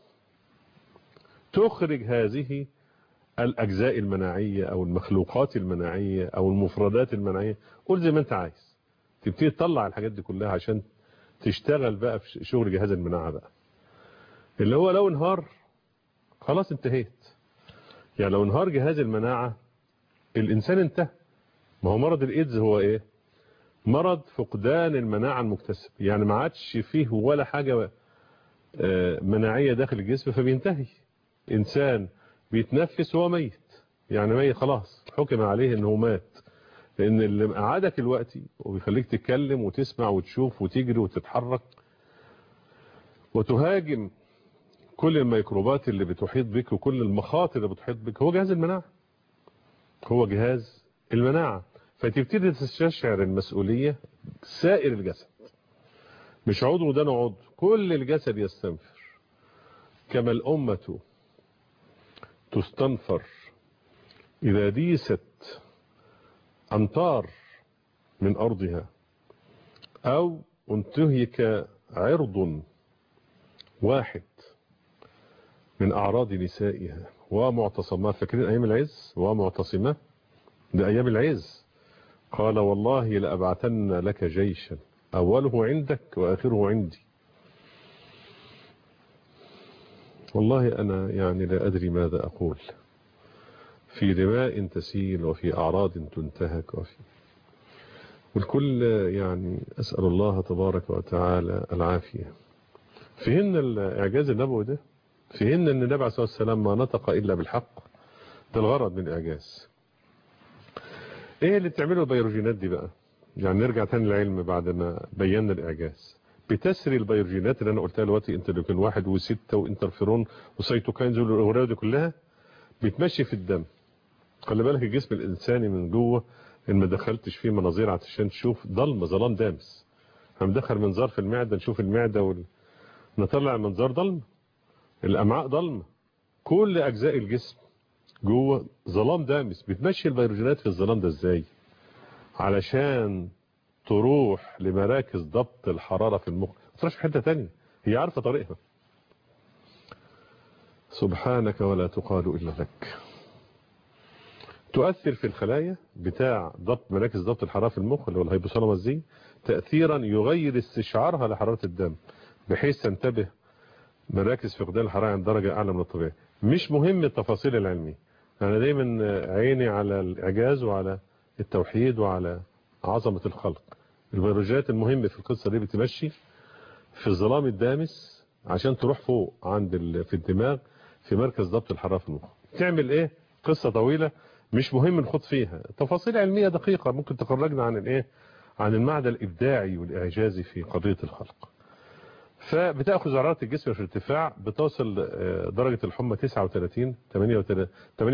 B: تخرج هذه الأجزاء المناعية أو المخلوقات المناعية أو المفردات المناعية قول زي ما أنت عايز تبتدي تطلع الحاجات دي كلها عشان تشتغل بقى في شغل جهاز المناعة بقى اللي هو لو انهار خلاص انتهيت يعني لو انهار جهاز المناعة الإنسان انتهى ما هو مرض الإيدز هو إيه مرض فقدان المناعة المكتسب يعني ما عادش فيه ولا حاجة آه، مناعية داخل الجسم فبينتهي إنسان بيتنفس وهو ميت يعني ميت خلاص حكم عليه إنه مات لأن اللي قعدك دلوقتي وبيخليك تتكلم وتسمع وتشوف وتجري وتتحرك وتهاجم كل الميكروبات اللي بتحيط بك وكل المخاطر اللي بتحيط بك هو جهاز المناعة هو جهاز المناعة فتبتدي تستشعر المسؤولية سائر الجسد مش عضو ده عضو كل الجسد يستنفر كما الأمة تستنفر إذا ديست أمطار من أرضها أو انتهك عرض واحد من أعراض نسائها ومعتصمات فاكرين أيام العز ومعتصمات ده أيام العز قال والله لأبعثن لك جيشا أوله عندك وآخره عندي والله أنا يعني لا أدري ماذا أقول في دماء تسيل وفي أعراض تنتهك وفي والكل يعني أسأل الله تبارك وتعالى العافية فهمنا الإعجاز النبوي ده فهمنا أن النبي عليه الصلاة والسلام ما نطق إلا بالحق ده الغرض من الإعجاز إيه اللي بتعمله البيروجينات دي بقى يعني نرجع تاني للعلم بعد ما بينا الإعجاز بتسري البيروجينات اللي أنا قلتها دلوقتي انترلوكين واحد وستة وانترفيرون وسيتوكاينز والأغراض دي كلها بتمشي في الدم خلي بالك الجسم الإنساني من جوه إن ما دخلتش فيه مناظير عشان تشوف ضلمة ظلام دامس هندخل منظار في المعدة نشوف المعدة وال... نطلع المنظار ضلمة الأمعاء ضلمة كل أجزاء الجسم جوه ظلام دامس بتمشي البيروجينات في الظلام ده ازاي علشان تروح لمراكز ضبط الحرارة في المخ ما تروحش في حتة تانية هي عارفة طريقها سبحانك ولا تقال إلا لك تؤثر في الخلايا بتاع ضبط مراكز ضبط الحرارة في المخ اللي هو الهيبوثالاموس دي تأثيرا يغير استشعارها لحرارة الدم بحيث تنتبه مراكز فقدان الحرارة عند درجة أعلى من الطبيعي مش مهم التفاصيل العلمية أنا دايما عيني على الإعجاز وعلى التوحيد وعلى عظمة الخلق البيولوجيات المهم في القصة دي بتمشي في الظلام الدامس عشان تروح فوق عند ال... في الدماغ في مركز ضبط الحرارة في المخ تعمل ايه قصة طويلة مش مهم نخوض فيها تفاصيل علمية دقيقة ممكن تخرجنا عن الايه عن المعنى الإبداعي والإعجازي في قضية الخلق فبتأخذ حرارة الجسم في ارتفاع بتوصل درجة الحمى 39 38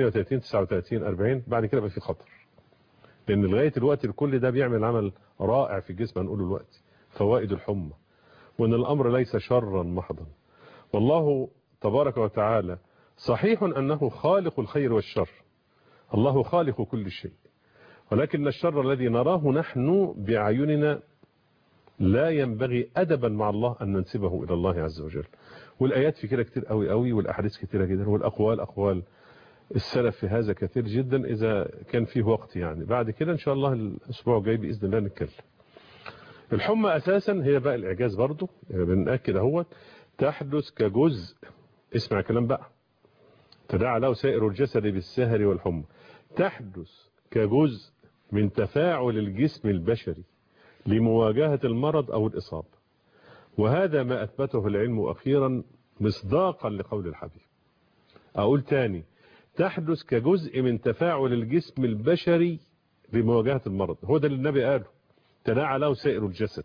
B: 39 40 بعد كده بقى في خطر لأن لغاية الوقت الكل ده بيعمل عمل رائع في الجسم هنقوله الوقت فوائد الحمى وأن الأمر ليس شرا محضا والله تبارك وتعالى صحيح أنه خالق الخير والشر الله خالق كل شيء ولكن الشر الذي نراه نحن بأعيننا لا ينبغي أدبا مع الله أن ننسبه إلى الله عز وجل والآيات في كده كتير قوي قوي والأحاديث كتيرة جدا والأقوال أقوال السلف في هذا كثير جدا إذا كان فيه وقت يعني بعد كده إن شاء الله الأسبوع الجاي بإذن الله نتكلم الحمى أساسا هي بقى الإعجاز برضو يعني بنأكد اهوت تحدث كجزء اسمع كلام بقى تداعى له سائر الجسد بالسهر والحمى تحدث كجزء من تفاعل الجسم البشري لمواجهة المرض أو الإصابة وهذا ما أثبته العلم أخيرا مصداقا لقول الحبيب أقول تاني تحدث كجزء من تفاعل الجسم البشري لمواجهة المرض هو ده اللي النبي قاله تداعى له سائر الجسد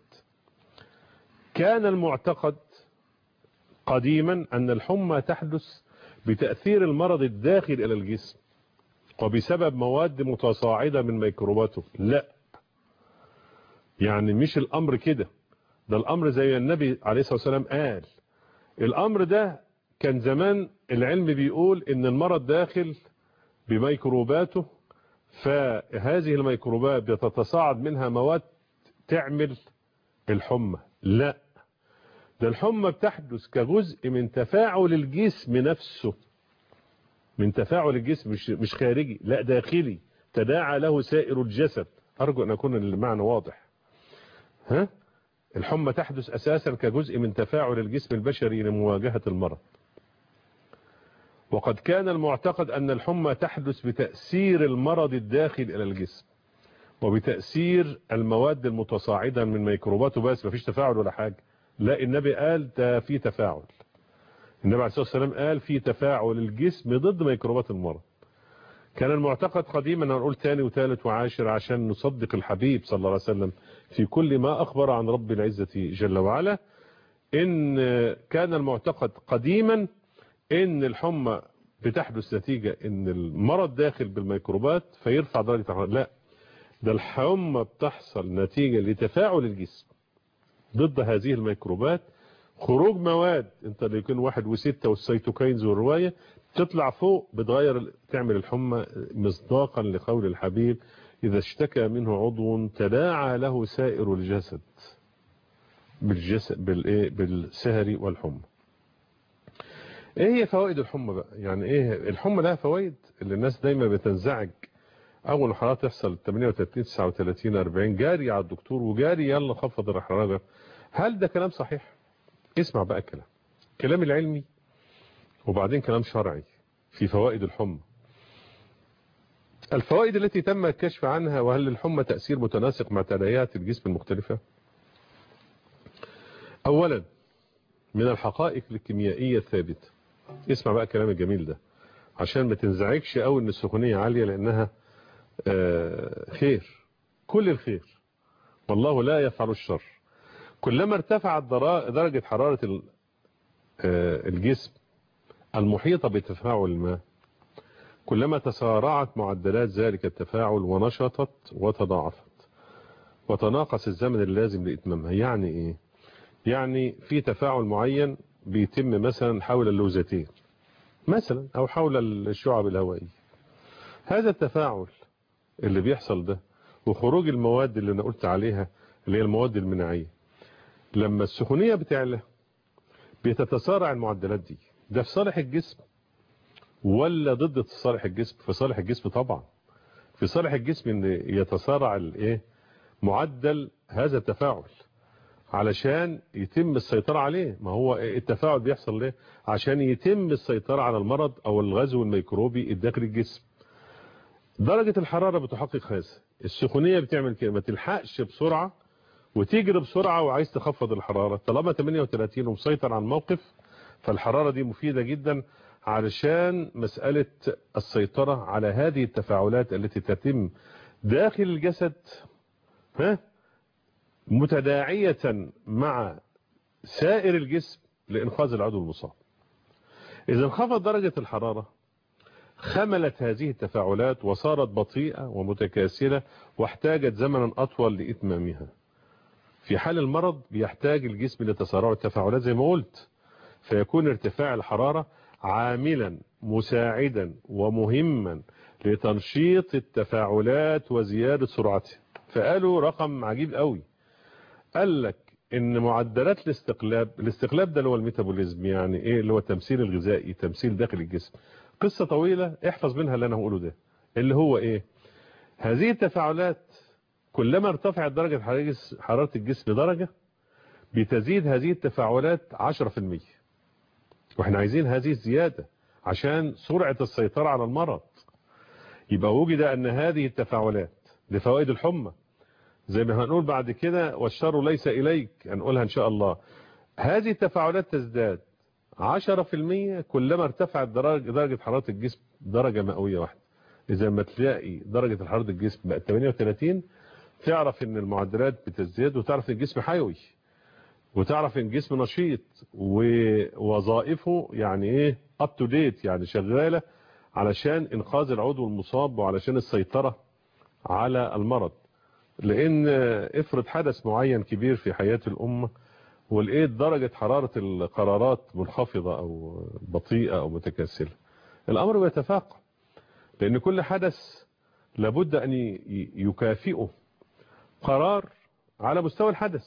B: كان المعتقد قديما أن الحمى تحدث بتأثير المرض الداخل إلى الجسم وبسبب مواد متصاعدة من ميكروباته لا يعني مش الأمر كده ده الأمر زي النبي عليه الصلاة والسلام قال الأمر ده كان زمان العلم بيقول ان المرض داخل بميكروباته فهذه الميكروبات بتتصاعد منها مواد تعمل الحمى لا ده الحمى بتحدث كجزء من تفاعل الجسم نفسه من تفاعل الجسم مش, مش خارجي لا داخلي تداعى له سائر الجسد أرجو أن يكون المعنى واضح ها الحمى تحدث أساسا كجزء من تفاعل الجسم البشري لمواجهة المرض وقد كان المعتقد أن الحمى تحدث بتأثير المرض الداخل إلى الجسم وبتأثير المواد المتصاعدة من ميكروبات وبس مفيش تفاعل ولا حاجة لا النبي قال ده في تفاعل النبي عليه الصلاة والسلام قال في تفاعل الجسم ضد ميكروبات المرض كان المعتقد قديما انا نقول تاني وثالث وعاشر عشان نصدق الحبيب صلى الله عليه وسلم في كل ما أخبر عن رب العزة جل وعلا إن كان المعتقد قديما إن الحمى بتحدث نتيجة إن المرض داخل بالميكروبات فيرفع درجة الحرارة لا ده الحمى بتحصل نتيجة لتفاعل الجسم ضد هذه الميكروبات خروج مواد انترليوكين واحد وستة والسيتوكينز والرواية تطلع فوق بتغير تعمل الحمى مصداقا لقول الحبيب إذا اشتكى منه عضو تداعى له سائر الجسد بالجسد بالايه بالسهر والحمى ايه هي فوائد الحمى بقى يعني ايه الحمى لها فوائد اللي الناس دايما بتنزعج اول الحراره تحصل 38 39 40 جاري على الدكتور وجاري يلا خفض الحراره هل ده كلام صحيح اسمع بقى الكلام كلام العلمي وبعدين كلام شرعي في فوائد الحمى الفوائد التي تم الكشف عنها وهل للحمى تأثير متناسق مع تداعيات الجسم المختلفة أولا من الحقائق الكيميائية الثابتة اسمع بقى الكلام الجميل ده عشان ما تنزعجش قوي ان السخونية عالية لانها خير كل الخير والله لا يفعل الشر كلما ارتفعت درجة حرارة الجسم المحيطة بتفاعل الماء كلما تسارعت معدلات ذلك التفاعل ونشطت وتضاعفت وتناقص الزمن اللازم لإتمامها يعني إيه؟ يعني في تفاعل معين بيتم مثلا حول اللوزتين مثلا أو حول الشعب الهوائية هذا التفاعل اللي بيحصل ده وخروج المواد اللي أنا قلت عليها اللي هي المواد المناعية لما السخونية بتعلى بتتسارع المعدلات دي ده في صالح الجسم ولا ضد صالح الجسم في صالح الجسم طبعا في صالح الجسم ان يتسارع الايه معدل هذا التفاعل علشان يتم السيطرة عليه ما هو التفاعل بيحصل ليه عشان يتم السيطرة على المرض او الغزو الميكروبي الداخل الجسم درجة الحرارة بتحقق هذا السخونية بتعمل كده ما تلحقش بسرعة وتجري بسرعة وعايز تخفض الحرارة طالما 38 ومسيطر على الموقف فالحرارة دي مفيدة جدا علشان مسألة السيطرة على هذه التفاعلات التي تتم داخل الجسد ها متداعية مع سائر الجسم لإنقاذ العضو المصاب إذا انخفض درجة الحرارة خملت هذه التفاعلات وصارت بطيئة ومتكاسلة واحتاجت زمنا أطول لإتمامها في حال المرض بيحتاج الجسم لتسارع التفاعلات زي ما قلت فيكون ارتفاع الحرارة عاملا مساعدا ومهما لتنشيط التفاعلات وزيادة سرعتها فقالوا رقم عجيب قوي قال لك ان معدلات الاستقلاب الاستقلاب ده اللي هو الميتابوليزم يعني ايه اللي هو التمثيل الغذائي تمثيل داخل الجسم قصة طويلة احفظ منها اللي انا هقوله ده اللي هو ايه هذه التفاعلات كلما ارتفعت درجة حرارة الجسم درجة بتزيد هذه التفاعلات 10% واحنا عايزين هذه الزيادة عشان سرعة السيطرة على المرض يبقى وجد ان هذه التفاعلات لفوائد الحمى زي ما هنقول بعد كده والشر ليس إليك هنقولها إن شاء الله هذه التفاعلات تزداد 10% كلما ارتفعت درجة, درجة حرارة الجسم درجة مئوية واحدة إذا ما تلاقي درجة حرارة الجسم بقت 38 تعرف ان المعدلات بتزداد وتعرف ان الجسم حيوي وتعرف ان الجسم نشيط ووظائفه يعني ايه اب تو ديت يعني شغاله علشان انقاذ العضو المصاب وعلشان السيطره على المرض لان افرض حدث معين كبير في حياه الامه ولقيت درجه حراره القرارات منخفضه او بطيئه او متكاسله الامر بيتفاقم لان كل حدث لابد ان يكافئه قرار على مستوى الحدث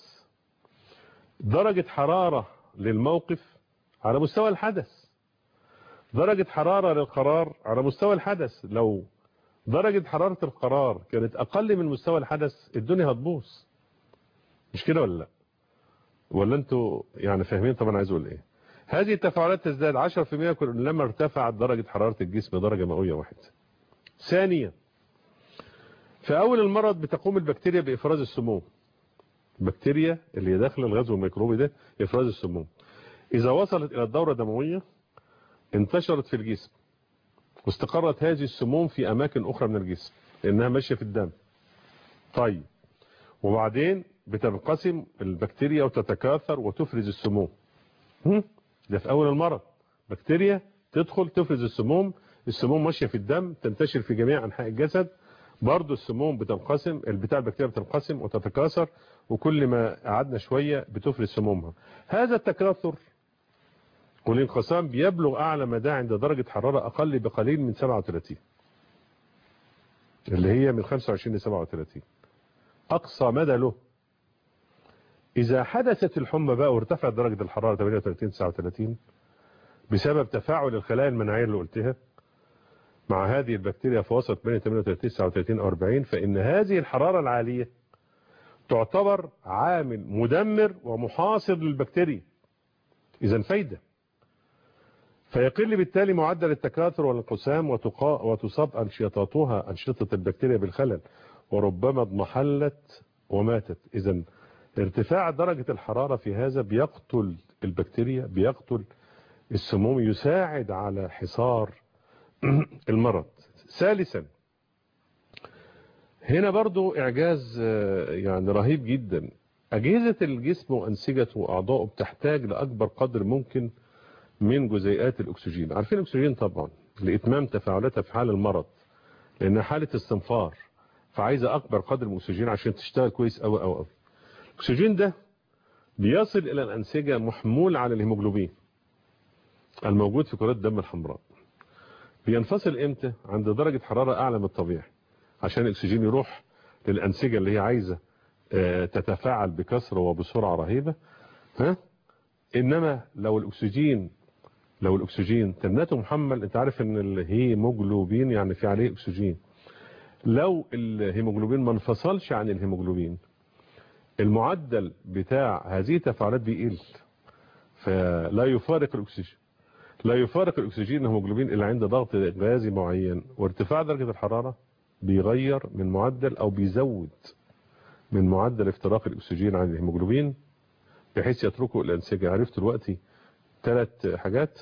B: درجة حرارة للموقف على مستوى الحدث درجة حرارة للقرار على مستوى الحدث لو درجة حرارة القرار كانت أقل من مستوى الحدث الدنيا هتبوظ مش كده ولا لا ولا انتوا يعني فاهمين طبعا عايز اقول ايه هذه التفاعلات تزداد 10% لما ارتفعت درجة حرارة الجسم درجة مئوية واحدة ثانيا في أول المرض بتقوم البكتيريا بإفراز السموم البكتيريا اللي هي داخل الغزو الميكروبي ده إفراز السموم إذا وصلت إلى الدورة الدموية انتشرت في الجسم واستقرت هذه السموم في أماكن أخرى من الجسم لأنها ماشية في الدم طيب وبعدين بتنقسم البكتيريا وتتكاثر وتفرز السموم هم؟ ده في أول المرض بكتيريا تدخل تفرز السموم السموم ماشية في الدم تنتشر في جميع أنحاء الجسد برضو السموم بتنقسم البتاع البكتيريا بتنقسم وتتكاثر وكل ما قعدنا شوية بتفرز سمومها هذا التكاثر والانقسام بيبلغ أعلى مدى عند درجة حرارة أقل بقليل من 37 اللي هي من 25 ل 37 أقصى مدى له إذا حدثت الحمى بقى وارتفعت درجة الحرارة 38 39 بسبب تفاعل الخلايا المناعية اللي قلتها مع هذه البكتيريا في وسط بين 38 39 أو 40 فإن هذه الحرارة العالية تعتبر عامل مدمر ومحاصر للبكتيريا إذا فايدة فيقل بالتالي معدل التكاثر والانقسام وتقا... وتصاب أنشطتها أنشطة البكتيريا بالخلل وربما اضمحلت وماتت إذا ارتفاع درجة الحرارة في هذا بيقتل البكتيريا بيقتل السموم يساعد على حصار المرض ثالثا هنا برضو إعجاز يعني رهيب جدا أجهزة الجسم وأنسجته وأعضائه بتحتاج لأكبر قدر ممكن من جزيئات الأكسجين عارفين الأكسجين طبعا لإتمام تفاعلاتها في حال المرض لأنها حالة استنفار فعايزة أكبر قدر من الأكسجين عشان تشتغل كويس أوي أوي أوي الأكسجين ده بيصل إلى الأنسجة محمول على الهيموجلوبين الموجود في كرات الدم الحمراء بينفصل امتى عند درجة حرارة اعلى من الطبيعي عشان الاكسجين يروح للانسجة اللي هي عايزة تتفاعل بكثرة وبسرعة رهيبة ها انما لو الاكسجين لو الاكسجين تنته محمل انت عارف ان الهيموجلوبين يعني في عليه اكسجين لو الهيموجلوبين ما انفصلش عن الهيموجلوبين المعدل بتاع هذه التفاعلات بيقل فلا يفارق الاكسجين لا يفارق الأكسجين الهيموجلوبين إلا عند ضغط غازي معين وارتفاع درجة الحرارة بيغير من معدل أو بيزود من معدل افتراق الأكسجين عن الهيموجلوبين بحيث يتركه الأنسجة عرفت دلوقتي ثلاث حاجات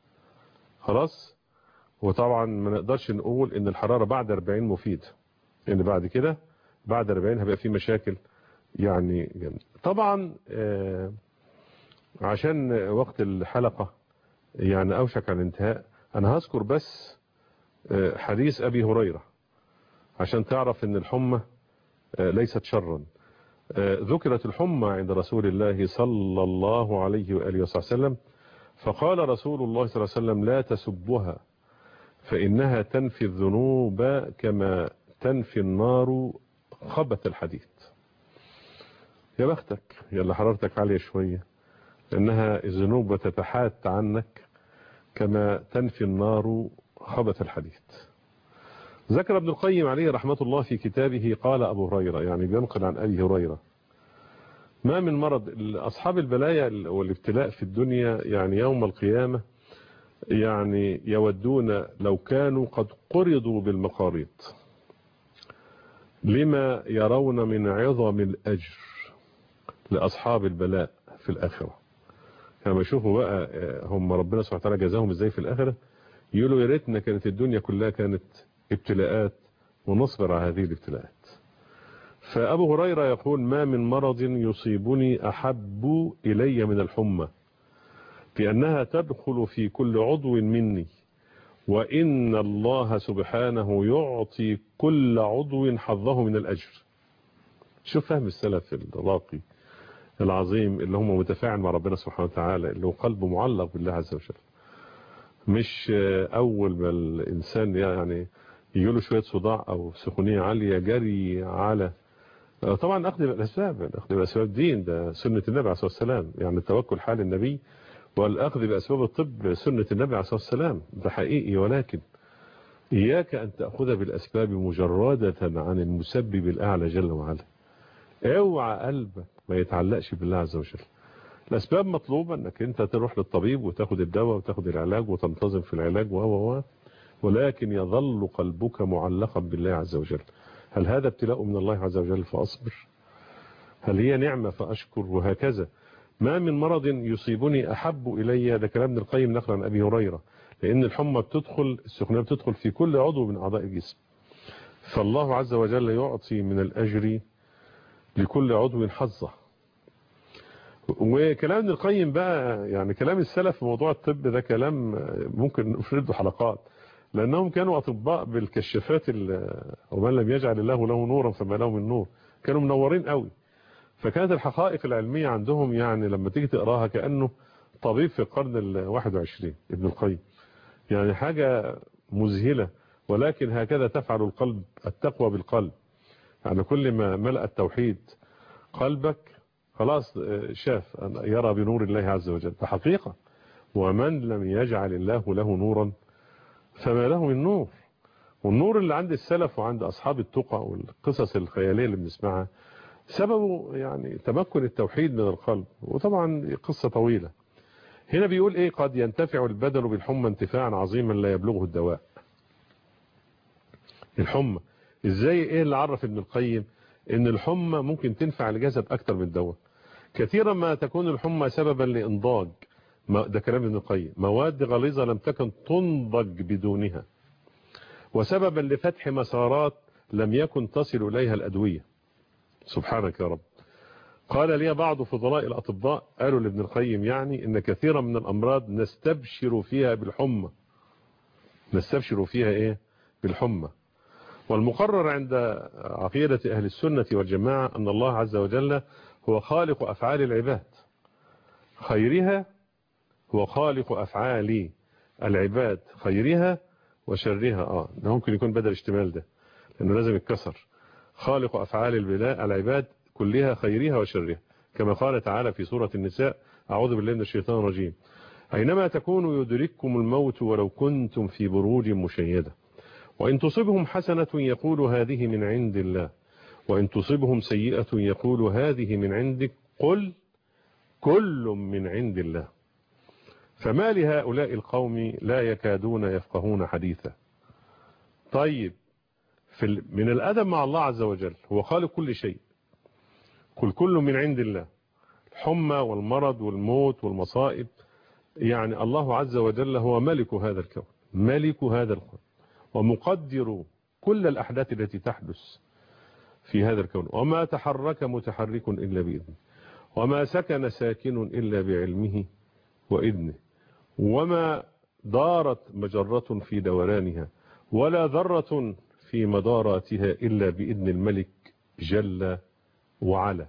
B: خلاص وطبعا ما نقدرش نقول ان الحرارة بعد 40 مفيد لان بعد كده بعد 40 هيبقى في مشاكل يعني جميل. طبعا آه عشان وقت الحلقة يعني أوشك على الانتهاء أنا هذكر بس حديث أبي هريرة عشان تعرف أن الحمى ليست شرا ذكرت الحمى عند رسول الله صلى الله عليه وآله وسلم فقال رسول الله صلى الله عليه وسلم لا تسبها فإنها تنفي الذنوب كما تنفي النار خبث الحديد يا بختك يلا حرارتك عالية شوية لأنها الذنوب تتحات عنك كما تنفي النار خبث الحديد ذكر ابن القيم عليه رحمة الله في كتابه قال أبو هريرة يعني بينقل عن أبي هريرة ما من مرض أصحاب البلايا والابتلاء في الدنيا يعني يوم القيامة يعني يودون لو كانوا قد قرضوا بالمقاريض لما يرون من عظم الأجر لأصحاب البلاء في الآخرة لما يشوفوا بقى هم ربنا سبحانه وتعالى جزاهم ازاي في الآخرة يقولوا يا ريتنا كانت الدنيا كلها كانت ابتلاءات ونصبر على هذه الابتلاءات فأبو هريرة يقول ما من مرض يصيبني أحب إلي من الحمى لأنها تدخل في كل عضو مني وإن الله سبحانه يعطي كل عضو حظه من الأجر شوف فهم السلف الراقي العظيم اللي هم متفاعل مع ربنا سبحانه وتعالى اللي هو قلبه معلق بالله عز وجل مش أول ما الإنسان يعني يجيله شوية صداع أو سخونية عالية جري على طبعا أخذ بالأسباب أخذ بالأسباب دين ده سنة النبي عليه الصلاة والسلام يعني التوكل حال النبي والأخذ بأسباب الطب سنة النبي عليه الصلاة والسلام ده حقيقي ولكن إياك أن تأخذ بالأسباب مجردة عن المسبب الأعلى جل وعلا اوعى قلبك ما يتعلقش بالله عز وجل الأسباب مطلوبة أنك أنت تروح للطبيب وتاخد الدواء وتاخد العلاج وتنتظم في العلاج و و ولكن يظل قلبك معلقا بالله عز وجل هل هذا ابتلاء من الله عز وجل فأصبر هل هي نعمة فأشكر وهكذا ما من مرض يصيبني أحب إلي ده كلام ابن القيم نقلا عن أبي هريرة لأن الحمى بتدخل السخونية بتدخل في كل عضو من أعضاء الجسم فالله عز وجل يعطي من الأجر لكل عضو حظه وكلام ابن القيم بقى يعني كلام السلف في موضوع الطب ده كلام ممكن نفرده حلقات لأنهم كانوا أطباء بالكشافات ومن لم يجعل الله له نورا فما له من نور كانوا منورين قوي فكانت الحقائق العلمية عندهم يعني لما تيجي تقراها كأنه طبيب في القرن ال 21 ابن القيم يعني حاجة مذهلة ولكن هكذا تفعل القلب التقوى بالقلب يعني كل ما ملأ التوحيد قلبك خلاص شاف يرى بنور الله عز وجل فحقيقة ومن لم يجعل الله له نورا فما له من نور والنور اللي عند السلف وعند أصحاب التقى والقصص الخيالية اللي بنسمعها سببه يعني تمكن التوحيد من القلب وطبعا قصة طويلة هنا بيقول ايه قد ينتفع البدن بالحمى انتفاعا عظيما لا يبلغه الدواء الحمى ازاي ايه اللي عرف ابن القيم ان الحمى ممكن تنفع الجسد اكتر من الدواء كثيرا ما تكون الحمى سببا لانضاج ده كلام ابن القيم مواد غليظة لم تكن تنضج بدونها وسببا لفتح مسارات لم يكن تصل إليها الأدوية سبحانك يا رب قال لي بعض فضلاء الأطباء قالوا لابن القيم يعني إن كثيرا من الأمراض نستبشر فيها بالحمى نستبشر فيها إيه بالحمى والمقرر عند عقيدة أهل السنة والجماعة أن الله عز وجل هو خالق أفعال العباد خيرها هو خالق أفعال العباد خيرها وشرها آه ده ممكن يكون بدل اشتمال ده لأنه لازم يتكسر خالق أفعال العباد كلها خيرها وشرها كما قال تعالى في سورة النساء أعوذ بالله من الشيطان الرجيم أينما تكونوا يدرككم الموت ولو كنتم في بروج مشيدة وإن تصبهم حسنة يقول هذه من عند الله وإن تصبهم سيئة يقول هذه من عندك قل كل من عند الله فما لهؤلاء القوم لا يكادون يفقهون حديثا طيب في من الأدب مع الله عز وجل هو خالق كل شيء كل كل من عند الله الحمى والمرض والموت والمصائب يعني الله عز وجل هو ملك هذا الكون ملك هذا الكون ومقدر كل الأحداث التي تحدث في هذا الكون وما تحرك متحرك إلا بإذنه وما سكن ساكن إلا بعلمه وإذنه وما دارت مجرة في دورانها ولا ذرة في مداراتها إلا بإذن الملك جل وعلا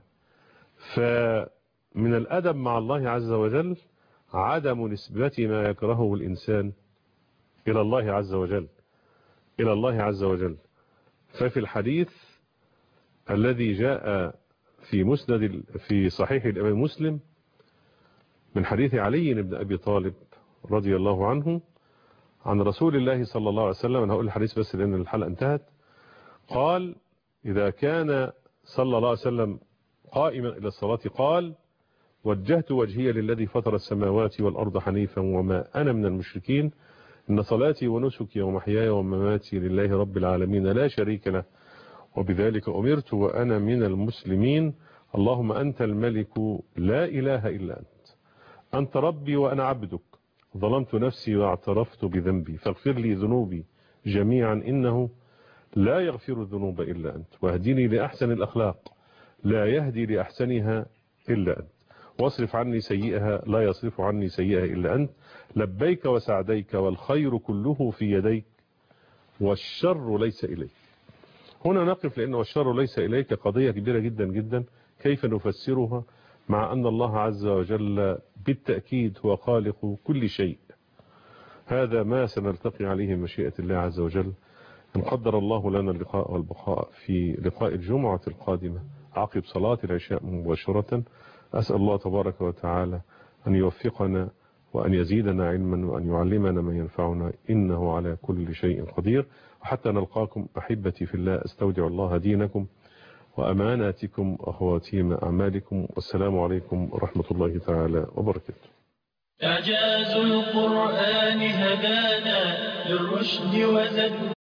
B: فمن الأدب مع الله عز وجل عدم نسبة ما يكرهه الإنسان إلى الله عز وجل إلى الله عز وجل ففي الحديث الذي جاء في مسند في صحيح الإمام مسلم من حديث علي بن أبي طالب رضي الله عنه عن رسول الله صلى الله عليه وسلم أنا هقول الحديث بس لأن الحلقة انتهت قال إذا كان صلى الله عليه وسلم قائما إلى الصلاة قال وجهت وجهي للذي فطر السماوات والأرض حنيفا وما أنا من المشركين إن صلاتي ونسكي ومحياي ومماتي لله رب العالمين لا شريك له وبذلك أمرت وأنا من المسلمين اللهم أنت الملك لا إله إلا أنت أنت ربي وأنا عبدك ظلمت نفسي واعترفت بذنبي فاغفر لي ذنوبي جميعا إنه لا يغفر الذنوب إلا أنت واهدني لأحسن الأخلاق لا يهدي لأحسنها إلا أنت واصرف عني سيئها لا يصرف عني سيئها إلا أنت لبيك وسعديك والخير كله في يديك والشر ليس إليك هنا نقف لأن والشر ليس إليك قضية كبيرة جدا جدا كيف نفسرها مع أن الله عز وجل بالتأكيد هو خالق كل شيء هذا ما سنلتقي عليه مشيئة الله عز وجل إن قدر الله لنا اللقاء والبقاء في لقاء الجمعة القادمة عقب صلاة العشاء مباشرة أسأل الله تبارك وتعالى أن يوفقنا وأن يزيدنا علما وأن يعلمنا ما ينفعنا إنه على كل شيء قدير وحتى نلقاكم أحبتي في الله أستودع الله دينكم وأماناتكم أخواتيم أعمالكم والسلام عليكم ورحمة الله تعالى وبركاته
H: إعجاز القرآن هدانا للرشد وزد